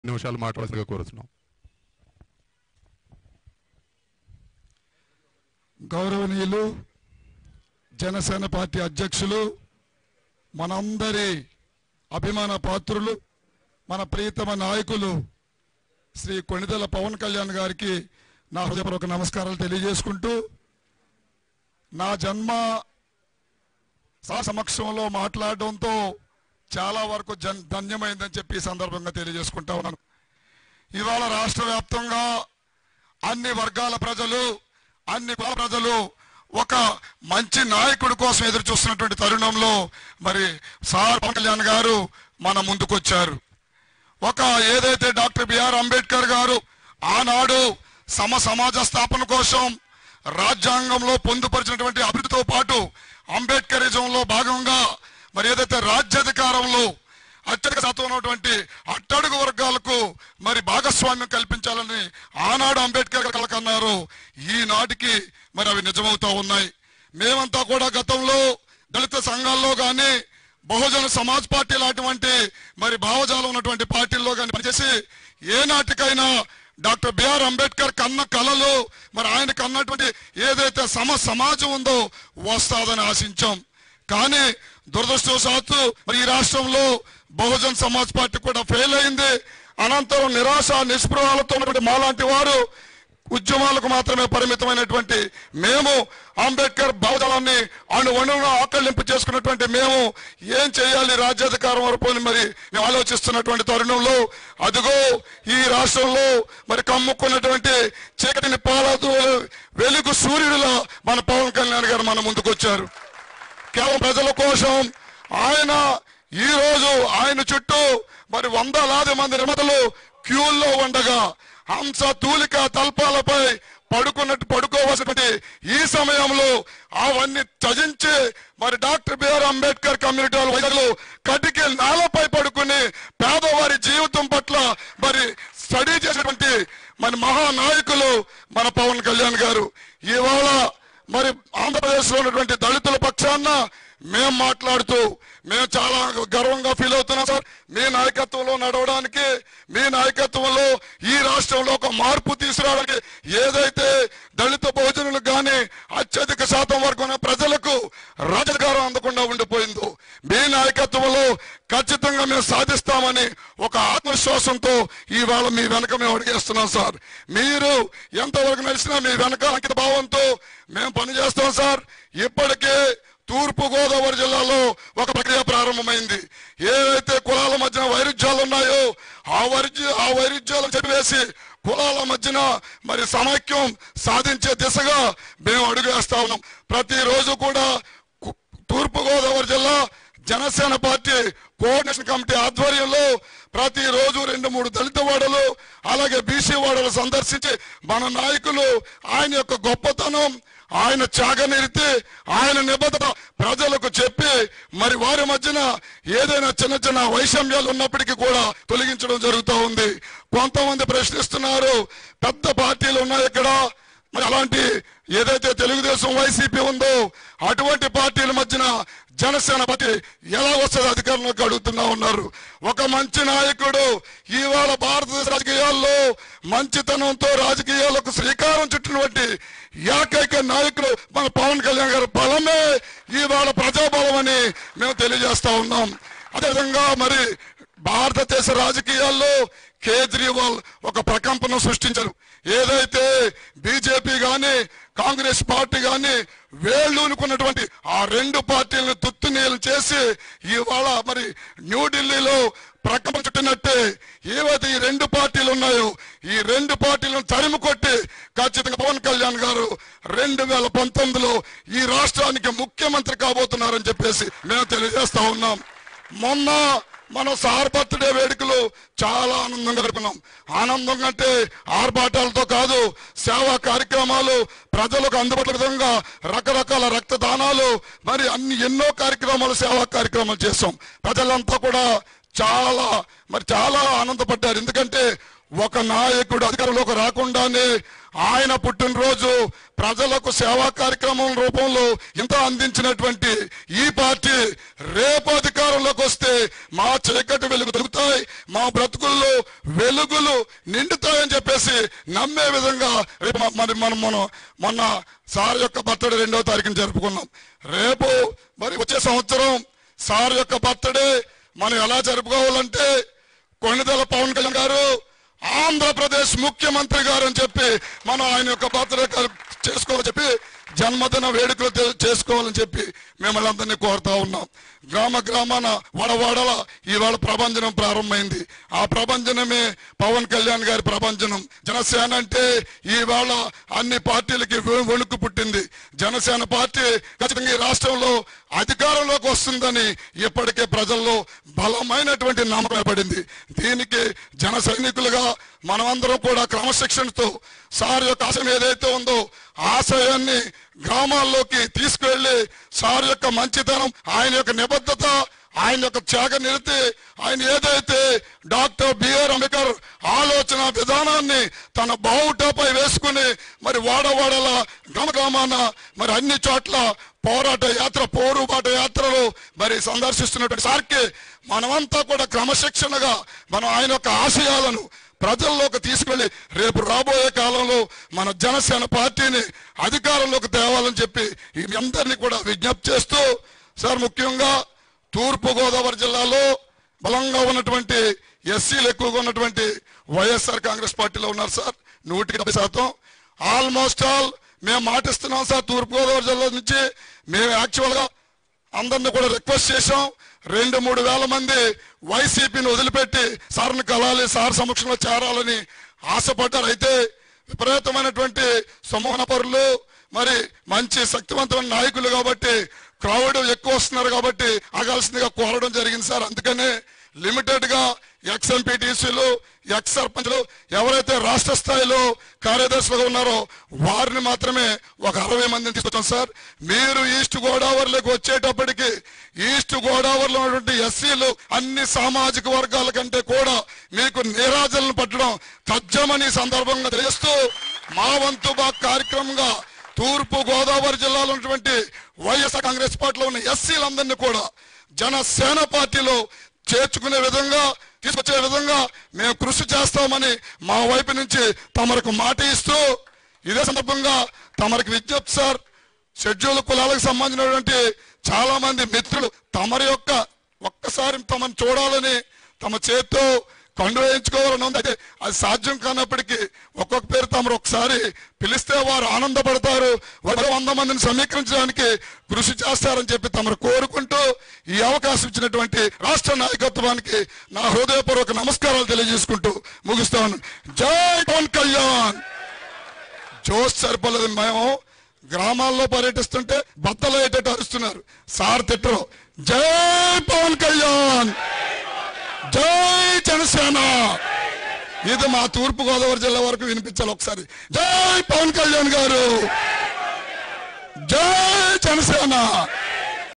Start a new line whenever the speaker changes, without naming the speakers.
నిమిషాలు మాట్లాడాల్సిందిగా కోరుతున్నాం
గౌరవనీయులు జనసేన పార్టీ అధ్యక్షులు మనందరి అభిమాన పాత్రులు మన ప్రియతమ నాయకులు శ్రీ కొణిదెల పవన్ కళ్యాణ్ గారికి నా హృదయపూర్వక నమస్కారాలు తెలియజేసుకుంటూ నా జన్మ సా సమక్షంలో మాట్లాడడంతో చాలా వరకు జన్ ధన్యమైందని చెప్పి ఈ సందర్భంగా తెలియజేసుకుంటా ఉన్నాను ఇవాళ రాష్ట్ర వ్యాప్తంగా అన్ని వర్గాల ప్రజలు అన్ని కుల ప్రజలు ఒక మంచి నాయకుడి కోసం ఎదురు చూస్తున్నటువంటి తరుణంలో మరి సార్ పవన్ కళ్యాణ్ గారు మన ముందుకొచ్చారు ఒక ఏదైతే డాక్టర్ బిఆర్ అంబేద్కర్ గారు ఆనాడు సమ సమాజ స్థాపన కోసం రాజ్యాంగంలో పొందుపరిచినటువంటి అభివృద్ధితో పాటు అంబేద్కరిజంలో భాగంగా మరి ఏదైతే రాజ్యాధికారంలో అత్యధిక శాతం ఉన్నటువంటి అట్టడుగు వర్గాలకు మరి భాగస్వామ్యం కల్పించాలని ఆనాడు అంబేద్కర్ గారు కలకన్నారు ఈనాటికి మరి అవి నిజమవుతా ఉన్నాయి మేమంతా కూడా గతంలో దళిత సంఘాల్లో కానీ బహుజన సమాజ్ పార్టీ లాంటి మరి భావజాలం ఉన్నటువంటి పార్టీల్లో కానీ పనిచేసి ఏ నాటికైనా డాక్టర్ బిఆర్ అంబేద్కర్ కన్న కళలు మరి ఆయన కన్నటువంటి ఏదైతే సమ సమాజం ఉందో వస్తాదని ఆశించాం కానీ దురదృష్టవశాత్తు మరి ఈ రాష్ట్రంలో బహుజన్ సమాజ్ పార్టీ కూడా ఫెయిల్ అయింది అనంతరం నిరాశ నిస్పృహాలతో ఉన్నటువంటి మాలాంటి వారు ఉద్యమాలకు మాత్రమే పరిమితమైనటువంటి మేము అంబేద్కర్ భావజాలాన్ని అణువణువును ఆకలింపు చేసుకున్నటువంటి మేము ఏం చేయాలి రాజ్యాధికారం వరకు అని మరి మేము ఆలోచిస్తున్నటువంటి తరుణంలో అదిగో ఈ రాష్ట్రంలో మరి కమ్ముకున్నటువంటి చీకటిని పాలదు వెలుగు సూర్యుడిలా మన పవన్ కళ్యాణ్ గారు మన ముందుకొచ్చారు కేవలం ప్రజల కోసం ఆయన ఈ రోజు ఆయన చుట్టూ మరి వందలాది మంది నిర్మాతలు క్యూల్లో ఉండగా హంస తూలిక తల్పాలపై పడుకున్నట్టు పడుకోవలసినటువంటి ఈ సమయంలో అవన్నీ త్యజించి మరి డాక్టర్ బిఆర్ అంబేద్కర్ కమ్యూనిటీ వాళ్ళ వైద్యులు కటికి నేలపై పడుకుని పేదవారి జీవితం పట్ల మరి స్టడీ చేసినటువంటి మన మహానాయకులు మన పవన్ కళ్యాణ్ గారు ఇవాళ మరి ఆంధ్రప్రదేశ్ లో ఉన్నటువంటి దళితుల పక్షాన మేము మాట్లాడుతూ మేము చాలా గర్వంగా ఫీల్ అవుతున్నాం సార్ మీ నాయకత్వంలో నడవడానికి మీ నాయకత్వంలో ఈ రాష్ట్రంలో ఒక మార్పు తీసుకురావడానికి ఏదైతే దళిత బహుజనులకు కానీ అత్యధిక శాతం వరకు ఉన్న ప్రజలకు రాజధికారం అందకుండా ఉండిపోయిందో మీ నాయకత్వంలో ఖచ్చితంగా మేము సాధిస్తామని ఒక ఆత్మవిశ్వాసంతో ఇవాళ మీ వెనక మేము అడిగేస్తున్నాం సార్ మీరు ఎంతవరకు నడిచినా మీ వెనక అంకిత భావంతో మేము పనిచేస్తాం సార్ ఇప్పటికే తూర్పు గోదావరి జిల్లాలో ఒక ప్రక్రియ ప్రారంభమైంది ఏవైతే కులాల మధ్యన వైరుధ్యాలు ఉన్నాయో ఆ వైరుధ్య ఆ వైరుధ్యాలను చెప్పివేసి కులాల మధ్యన మరి సమైక్యం సాధించే దిశగా మేము అడుగు వేస్తా ఉన్నాం ప్రతిరోజు కూడా కు- తూర్పు గోదావరి జిల్లా జనసేన పార్టీ కోఆర్డినేషన్ కమిటీ ఆధ్వర్యంలో ప్రతిరోజు రెండు మూడు దళిత వాడలు అలాగే బీసీ వాడలు సందర్శించి మన నాయకులు ఆయన యొక్క గొప్పతనం ఆయన త్యాగనిరితి ఆయన నిబద్ధత ప్రజలకు చెప్పి మరి వారి మధ్యన ఏదైనా చిన్న చిన్న వైషమ్యాలు ఉన్నప్పటికీ కూడా తొలగించడం జరుగుతూ ఉంది కొంతమంది ప్రశ్నిస్తున్నారు పెద్ద పార్టీలు ఉన్నాయి ఇక్కడ మరి అలాంటి ఏదైతే తెలుగుదేశం వైసీపీ ఉందో అటువంటి పార్టీల మధ్యన జనసేన పార్టీ ఎలా వస్తుంది అధికారంలోకి అడుగుతున్నా ఉన్నారు ఒక మంచి నాయకుడు ఇవాళ భారతదేశ రాజకీయాల్లో మంచితనంతో రాజకీయాలకు శ్రీకారం చుట్టినటువంటి ఏకైక నాయకుడు మన పవన్ కళ్యాణ్ గారి బలమే ఇవాళ ప్రజాబలం అని మేము తెలియజేస్తా ఉన్నాం అదేవిధంగా మరి భారతదేశ రాజకీయాల్లో కేజ్రీవాల్ ఒక ప్రకంపన సృష్టించారు ఏదైతే బీజేపీ గాని కాంగ్రెస్ పార్టీ గాని వేళ్ళూనుకున్నటువంటి ఆ రెండు పార్టీలను తుత్తునీలు చేసి ఇవాళ మరి న్యూఢిల్లీలో ప్రకంపన చుట్టినట్టే ఏవైతే ఈ రెండు పార్టీలు ఉన్నాయో ఈ రెండు పార్టీలను తరిమి కొట్టి ఖచ్చితంగా పవన్ కళ్యాణ్ గారు రెండు వేల పంతొమ్మిదిలో ఈ రాష్ట్రానికి ముఖ్యమంత్రి కాబోతున్నారని చెప్పేసి మేము తెలియజేస్తా ఉన్నాం మొన్న మనం సార్ బర్త్డే వేడుకలు చాలా ఆనందంగా గడుపుకున్నాం ఆనందం అంటే ఆర్భాటాలతో కాదు సేవా కార్యక్రమాలు ప్రజలకు అందుబాటులో విధంగా రకరకాల రక్తదానాలు మరి అన్ని ఎన్నో కార్యక్రమాలు సేవా కార్యక్రమాలు చేస్తాం ప్రజలంతా కూడా చాలా మరి చాలా ఆనందపడ్డారు ఎందుకంటే ఒక నాయకుడు అధికారంలోకి రాకుండానే ఆయన పుట్టినరోజు ప్రజలకు సేవా కార్యక్రమం రూపంలో ఇంత అందించినటువంటి ఈ పార్టీ రేపు అధికారంలోకి వస్తే మా చీకటి వెలుగు దొరుకుతాయి మా బ్రతుకుల్లో వెలుగులు నిండుతాయని చెప్పేసి నమ్మే విధంగా రేపు మ- మరి మనం మనం మొన్న సార్ యొక్క బర్త్డే రెండవ తారీఖున జరుపుకున్నాం రేపు మరి వచ్చే సంవత్సరం సార్ యొక్క బర్త్డే మనం ఎలా జరుపుకోవాలంటే కొణిదెల పవన్ కళ్యాణ్ గారు ఆంధ్రప్రదేశ్ ముఖ్యమంత్రి గారు అని చెప్పి మనం ఆయన యొక్క బర్త్డే చేసుకోవాలని చెప్పి జన్మదిన వేడుకలు తె- చేసుకోవాలని చెప్పి మిమ్మల్ని అందరినీ కోరుతా ఉన్నాం గ్రామ గ్రామాన వడవాడల ఇవాళ ప్రభంజనం ప్రారంభమైంది ఆ ప్రభంజనమే పవన్ కళ్యాణ్ గారి ప్రభంజనం జనసేన అంటే ఇవాళ అన్ని పార్టీలకి వణు- వణుకు పుట్టింది జనసేన పార్టీ ఖచ్చితంగా ఈ రాష్ట్రంలో అధికారంలోకి వస్తుందని ఇప్పటికే ప్రజల్లో బలమైనటువంటి నమ్మకం ఏర్పడింది దీనికి జన సైనికులుగా మనమందరం కూడా క్రమశిక్షణతో సార్ యొక్క ఆశయం ఏదైతే ఉందో ఆశయాన్ని గ్రామాల్లోకి తీసుకువెళ్ళి సార్ యొక్క మంచితనం ఆయన యొక్క నిబద్ధత ఆయన యొక్క త్యాగ నిరతి ఆయన ఏదైతే డాక్టర్ బిఆర్ అంబేద్కర్ ఆలోచన విధానాన్ని తన బావుటపై వేసుకుని మరి వాడవాడల గ్రామ గ్రామాన మరి అన్ని చోట్ల పోరాట యాత్ర పోరుబాట యాత్రలు మరి సందర్శిస్తున్నటువంటి సార్కి మనమంతా కూడా క్రమశిక్షణగా మనం ఆయన యొక్క ఆశయాలను ప్రజల్లోకి తీసుకెళ్లి రేపు రాబోయే కాలంలో మన జనసేన పార్టీని అధికారంలోకి తేవాలని చెప్పి ఈ మీ అందరినీ కూడా విజ్ఞప్తి చేస్తూ సార్ ముఖ్యంగా తూర్పు గోదావరి జిల్లాలో బలంగా ఉన్నటువంటి ఎస్సీలు ఎక్కువగా ఉన్నటువంటి వైఎస్ఆర్ కాంగ్రెస్ పార్టీలో ఉన్నారు సార్ నూటికి డెబ్బై శాతం ఆల్మోస్ట్ ఆల్ మేము మాటిస్తున్నాం సార్ తూర్పు గోదావరి జిల్లా నుంచి మేము యాక్చువల్ గా అందరిని కూడా రిక్వెస్ట్ చేశాం రెండు మూడు వేల మంది వైసీపీని వదిలిపెట్టి సార్ని కలాలి సార్ సమక్షంలో చేరాలని ఆశపడ్డారు అయితే విపరీతమైనటువంటి సమూహన పరులు మరి మంచి శక్తివంతమైన నాయకులు కాబట్టి క్రౌడ్ ఎక్కువ వస్తున్నారు కాబట్టి ఆగాల్సిందిగా కోరడం జరిగింది సార్ అందుకనే లిమిటెడ్ గా ఎక్స్ ఎంపీటీసీలు ఎక్స్ సర్పంచ్లు ఎవరైతే రాష్ట్ర స్థాయిలో కార్యదర్శులుగా ఉన్నారో వారిని మాత్రమే ఒక అరవై మందిని తీసుకొచ్చాం సార్ మీరు ఈస్ట్ గోదావరిలోకి వచ్చేటప్పటికి ఈస్ట్ గోదావరిలో ఉన్నటువంటి ఎస్సీలు అన్ని సామాజిక వర్గాల కంటే కూడా మీకు నీరాజలను పట్టడం తథ్యమని ఈ సందర్భంగా తెలియస్తూ మా వంతు బా కార్యక్రమంగా తూర్పు గోదావరి జిల్లాలో ఉన్నటువంటి వైఎస్ఆర్ కాంగ్రెస్ పార్టీలో ఉన్న ఎస్సీలందరినీ కూడా జనసేన పార్టీలో చేర్చుకునే విధంగా తీసుకొచ్చే విధంగా మేము కృషి చేస్తామని మా వైపు నుంచి తమరకు మాట ఇస్తూ ఇదే సందర్భంగా తమరికి విజ్ఞప్తి సార్ షెడ్యూల్ కులాలకు సంబంధించినటువంటి చాలా మంది మిత్రులు తమరి యొక్క ఒక్కసారి తమను చూడాలని తమ చేత్తో కండు వేయించుకోవాలని ఉంది అయితే అది సాధ్యం కానప్పటికీ ఒక్కొక్క పేరు తమరు ఒకసారి పిలిస్తే వారు ఆనందపడతారు వారు వంద మందిని సమీకరించడానికి కృషి చేస్తారని చెప్పి తమరు కోరుకుంటూ ఈ అవకాశం ఇచ్చినటువంటి రాష్ట్ర నాయకత్వానికి నా హృదయపూర్వక నమస్కారాలు తెలియజేసుకుంటూ ముగిస్తాను జై పవన్ కళ్యాణ్ జోష్ సరిపోలేదు మేము గ్రామాల్లో పర్యటిస్తుంటే బద్దలు అయ్యేటట్టు అరుస్తున్నారు సార్ తిట్టరు జై పవన్ కళ్యాణ్ జై జనసేన ఇది మా తూర్పు గోదావరి జిల్లా వరకు వినిపించాలి ఒకసారి జై పవన్ కళ్యాణ్ గారు జై జనసేన